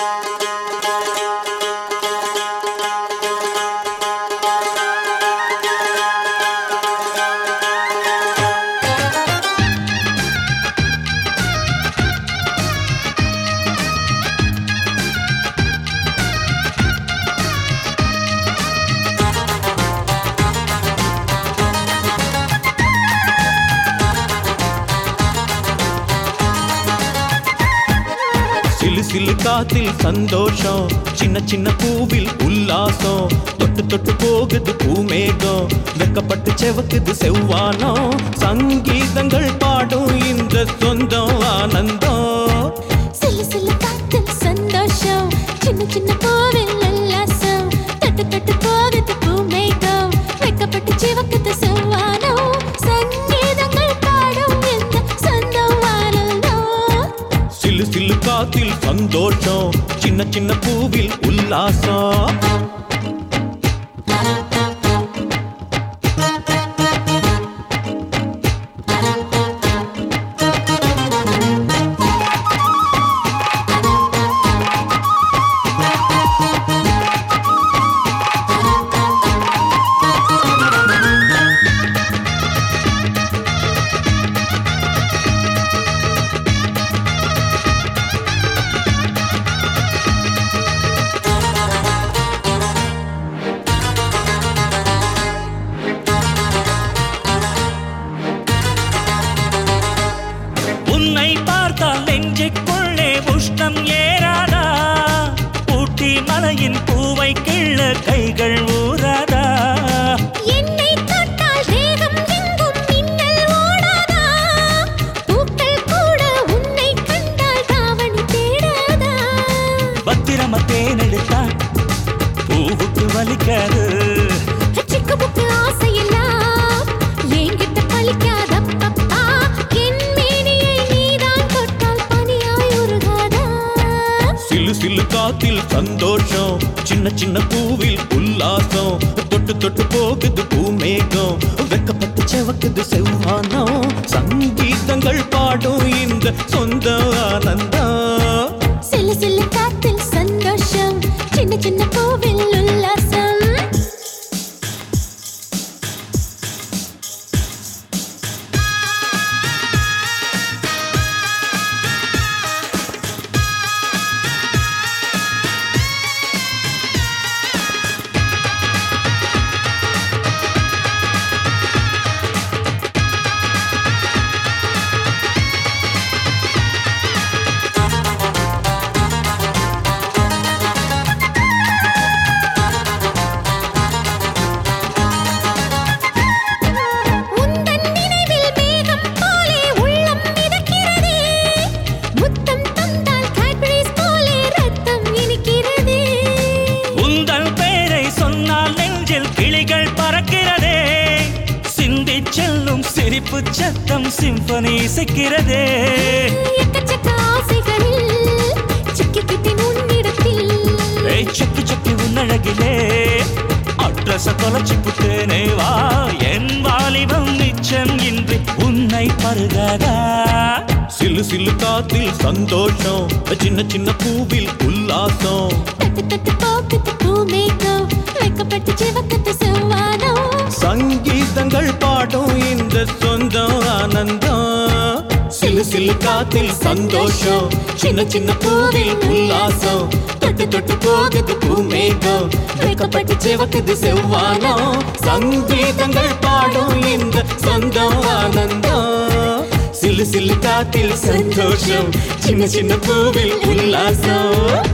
சிலு சிலு காத்தில் சந்தோஷம் சின்ன சின்ன பூவில் உல்லாசம் தொட்டு தொட்டு போகுது பூமேகம் வெக்கப்பட்டு செவக்குது செவ்வானம் சங்கீதங்கள் பாடும் இந்த சொந்தம் ஆனந்தம் சிலு சிலு காத்தில் சந்தோஷம் சின்ன சின்ன பூவில் உல்லாசம் தொட்டு தொட்டு போகுது பூமேகம் வெக்கப்பட்டு சிவக்குது செவ்வானம் சங்கீதங்கள் பாடும் இந்த சொந்தம் ஆனந்தம் சிலு சிலு காத்தில் சந்தோஷம் சின்ன சின்ன பூவில் உல்லாசம் உன்னை பார்த்தால் நெஞ்சுக்குள்ளே உஷ்ணம் ஏறாதா ஊட்டி மலையின் பூவை கிள்ள கைகள் ஊறாதா என்னை தொட்டால் தேகம் எங்கும் மின்னல் ஓடாதா பூக்கள் கூட உன்னை கண்டால் தாவணி தேடாதா பத்திரமா தேனெடுத்தா பூவுக்கு வலிக்காது சிக்கு புக்கு ஆசையெல்லாம் என்கிட்ட பலிக்காதப்பப்பா என் மேனியை நீதான் தொட்டால் பனியாய் உருகாதா சிலு சிலு காத்தில் சந்தோஷம் சின்ன சின்ன பூவில் உல்லாசம் தொட்டு தொட்டு போகுது பூமேகம் வெக்கப்பட்டு செவக்குது செவ்வானம் சங்கீதங்கள் பாடும் இந்த சொந்த ஆனந்தம் சில சில காத்தில் சந்தோஷம் சின்ன சின்ன பூவில் உல்லாசம் உந்தன் நினைவில் மேகம் போலே உள்ளம் மிதக்கிறதே முத்தம் தந்தால் கேட்பரிஸ் போலே ரத்தம் இனிக்கிறதே உந்தன் பெயரை சொன்னால் நெஞ்சில் கிளிகள் பறக்கிறதே சிந்தி செல்லும் சிரிப்பு சத்தம் சிம்பனி இசைக்கிறதே எக்கச்சக்க ஆசைகளில் சிக்கிக்கிட்டேன் உன்னிடத்தில் ஏய் செக்கு செக்கு உன்னழகிலே அட்ரஸ தொலைச்சு புட்டேனே வா என் வாலிபம் நிச்சம் இன்றி உன்னை பருகாதா சிலு சிலு காத்தில் சந்தோஷம் சின்ன சின்ன பூவில் உல்லாசம் தட்டு தட்டு போக்குது பூமேகம் வைக்கப்பட்டு சிவக்கத்து செவ்வானம் சங்கீதங்கள் பாடும் இந்த சொந்தம் ஆனந்தம் சிலு சிலு காத்தில் சந்தோஷம் சின்ன சின்ன பூவில் உல்லாசம் தொட்டு தொட்டு போகுது பூமேகம் வெக்கப்பட்டு சிவக்குது செவ்வானம் சங்கீதங்கள் பாடும் இந்த சொந்தம் ஆனந்தம் சிலு சிலு காத்தில் சந்தோஷம் சின்ன சின்ன பூவில் உல்லாசம்